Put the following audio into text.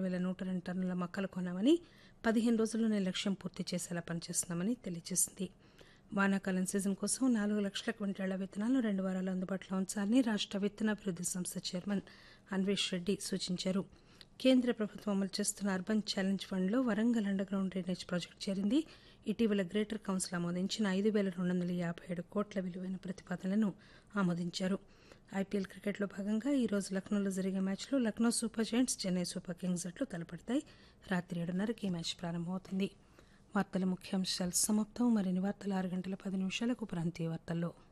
వేల నూట రెండు టన్నుల మొక్కలు కొన్నామని పదిహేను రోజుల్లోనే లక్ష్యం పూర్తి చేసేలా పనిచేస్తున్నామని తెలియజేసింది వానాకాలం సీజన్ కోసం నాలుగు లక్షల క్వింటాళ్ల విత్తనాలను రెండు వారాలు అందుబాటులో ఉంచాలని రాష్ట్ర విత్తనాభివృద్ధి సంస్థ చైర్మన్ అన్వేష్ రెడ్డి సూచించారు కేంద్ర ప్రభుత్వం అమలు చేస్తున్న అర్బన్ ఛాలెంజ్ ఫండ్లో Warangal under ground drainage project చేరింది ఇటీవల గ్రేటర్ కౌన్సిల్ ఆమోదించిన ఐదు వేల రెండు వందల యాభై ఏడు కోట్ల విలువైన ప్రతిపాదనలను ఆమోదించారు ఐపీఎల్ క్రికెట్లో భాగంగా ఈ రోజు లక్నోలో జరిగే మ్యాచ్లో Lucknow super giants Chennai super kings జట్లు తలపడతాయి రాత్రి ఏడున్నరకి ఈ మ్యాచ్ ప్రారంభమవుతుంది వార్తల ముఖ్యాంశాలు సమాప్తం మరిన్ని వార్తలు ఆరు గంటల పది నిమిషాలకు ప్రాంతీయ వార్తల్లో